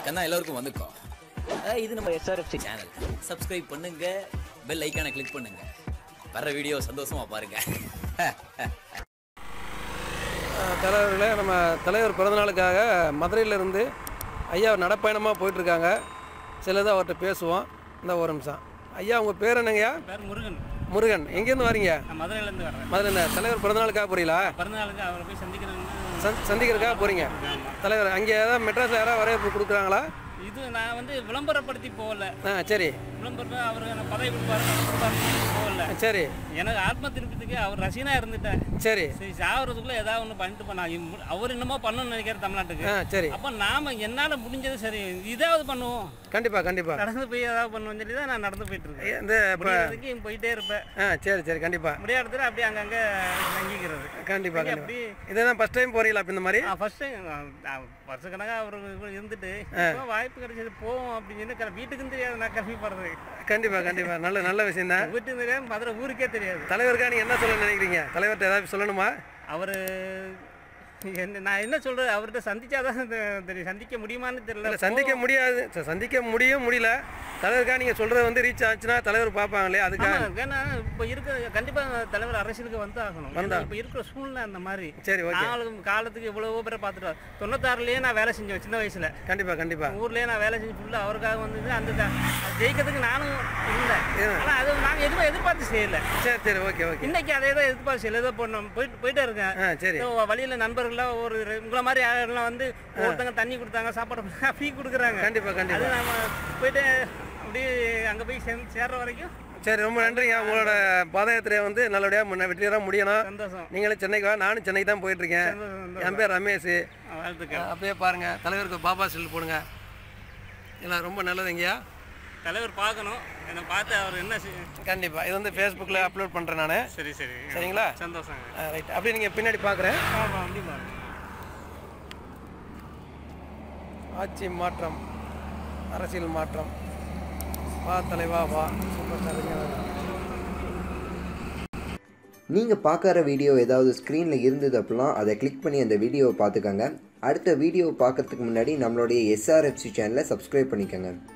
கண்ணா எல்லாருக்கும் வந்துக்கோ அஹ் இது நம்ம எஸ்ஆர்எஃப்சி சேனல் சப்ஸ்கிரைப் பண்ணுங்க பெல் ஐக்கானை கிளிக் பண்ணுங்க வர்ற வீடியோ சந்தோஷமா பாருங்க அஹ் தலைவர்களே நம்ம தலைவர் பிறந்தநாளுக்காக மதுரையிலேருந்து ஐயா நடப்பயணமாக போயிட்டுருக்காங்க சிலது அவர்கிட்ட பேசுவோம் இந்த ஒரு நிமிஷம் ஐயா உங்கள் பேர் என்னங்கய்யா பேர் முருகன் முருகன் எங்கேருந்து வரீங்க நான் மதுரையிலேருந்து வரேன் மதுரை இந்த தலைவர் பிறந்தநாளுக்காக போறீங்களா பிறந்தநாளுக்கு அவரை போய் சந்திக்கிறேன்னு சந் சந்திக்கிறதுக்காக போகிறீங்க தலைவர் அங்கே ஏதாவது மெட்ராஸில் யாராவது வரவேற்பு கொடுக்குறாங்களா இது நான் வந்து விளம்பரப்படுத்தி போகல ஆ சரி விளம்பரம் அவர் எனக்கு பதவி கொடுப்பாரு பணம் கொடுப்பாருன்னு போகல சரி எனக்கு ஆத்ம திருப்பத்துக்கு அவர் ரசிகனாக இருந்துட்டேன் சரி சரி சாவறதுக்குள்ள ஏதாவது ஒன்று பண்ணிட்டு பண்ண அவர் என்னமோ பண்ணணும்னு நினைக்கிற தமிழ்நாட்டுக்கு ஆ சரி அப்போ நாம என்னால் முடிஞ்சது சரி இதாவது பண்ணுவோம் கண்டிப்பாக கண்டிப்பாக நடந்து போய் ஏதாவது பண்ணுவோம் சொல்லி தான் நான் நடந்து போயிட்டு இருக்கேன் இந்த இப்போ முடியறதுக்கு போயிட்டே இருப்பேன் ஆ சரி சரி கண்டிப்பாக முடியாத இடத்துல அப்படியே அங்கங்கே தங்கிக்கிறது கண்டிப்பாக அப்படி கண்டிப்பாக இதுதான் ஃபஸ்ட் டைம் போகிறீங்களா இப்போ இந்த மாதிரி ஃபர்ஸ்ட் டைம் வருஷக்கணக்காக அவர் இருந்துட்டு இப்போ வாய்ப்பு கிடைச்சது போவோம் அப்படின்னு சொல்லி கிளம்பி- வீட்டுக்கும் தெரியாது நான் கிளம்பி போகிறது கண்டிப்பாக கண்டிப்பாக நல்ல நல்ல விஷயம் தான் வீட்டுக்கும் தெரியாது மதுரை ஊருக்கே தெரியாது தலைவருக்கா நீங்கள் என்ன சொல்ல நினைக்கிறீங்க தலைவர்கிட்ட ஏதாவது சொல்லணுமா அவர் என்ன நான் என்ன சொல்கிறது அவர்கிட்ட சந்திச்சாதான் தெ- தெரியும் சந்திக்க முடியுமான்னு இல்லை தெரியல சந்திக்க முடியாது ச- சந்திக்க முடியும் முடியல தலைவருக்கா நீங்கள் சொல்கிறது வந்து ரீச் ஆச்சுன்னா தலைவர் பார்ப்பாங்களே அதுக்காக ஆமா, ஏன்னா இப்போ இருக்கிற கண்டிப்பாக தலைவர் அரசியலுக்கு வந்து ஆகணும் வந்தா. இப்போ இருக்கிற சூழ்நிலை அந்த மாதிரி சரி ஓகே நாளும் காலத்துக்கு இவ்வளவோ பேரை பார்த்துட்டு தொண்ணூத்தாறுலேயே நான் வேலை செஞ்சேன் சின்ன வயசில் கண்டிப்பாக கண்டிப்பாக ஊர்லயே நான் வேலை செஞ்சு ஃபுல்லாக அவருக்காக வந்தது அந்த த- அது ஜெயிக்கிறதுக்கு நானும் இல்லை ஏன்? ஆனால் அது நாங்கள் எதுவும் எதிர்பார்த்து செய்யல சரி சரி ஓகே ஓகே இன்னைக்கு அதே தான் எதிர்பார்த்து செய்யல ஏதோ போனோம் போயிட்டு போயிட்டே இருக்கேன் ஆ சரி ஏதோ வழியில் நண்பர்கள்லாம் ஒரு ரெ- உங்களை மாதிரி ஆளுங்களாம் வந்து ஒருத்தங்க தண்ணி கொடுத்தாங்க சாப்பாடு ஃப்ரீ கொடுக்குறாங்க கண்டிப்பாக அது கண்டிப்பாக நம்ம போயிட்டு அப்படியே அங்கே போய் சேர்ந்து சேர்ற வரைக்கும் சரி ரொம்ப நன்றிங்க உங்களோட பாத யாத்திரையை வந்து நல்லபடியாக முன்ன வெற்றிகரமாக முடியணும் சந்தோஷம் நீங்களும் சென்னைக்கு வா நானும் சென்னைக்கு தான் போயிட்டுருக்கேன் சந்தோஷம், சந்தோஷம். என் பேர் ரமேஷ் வாழ்த்துக்கள் அப்படியே பாருங்கள் தலைவருக்கு பாபா ஸ்டில் போடுங்க இல்லை ரொம்ப நல்லதுங்கய்யா தலைவர் பார்க்கணும் என்னை பார்த்து அவர் என்ன செய்- கண்டிப்பாக இது வந்து ஃபேஸ்புக்கில் அப்லோட் பண்ணுறேன் நான் சரி சரி சரிங்களா சந்தோஷங்க ரைட் அப்படியே நீங்கள் பின்னாடி பார்க்குறேன் ஆமாம் அப்படி பாருங்க ஆட்சி மாற்றம் அரசியல் மாற்றம் வா தலைவா வா சூப்பர் ஸ்டார் நீங்கள் பார்க்குற வீடியோ ஏதாவது ஸ்க்ரீனில் இருந்தது அப்படின்னா அதை கிளிக் பண்ணி அந்த வீடியோவை பார்த்துக்கோங்க அடுத்த வீடியோ பார்க்கறதுக்கு முன்னாடி நம்மளுடைய எஸ்ஆர்எஃப்சி சேனலை சப்ஸ்கிரைப் பண்ணிக்கோங்க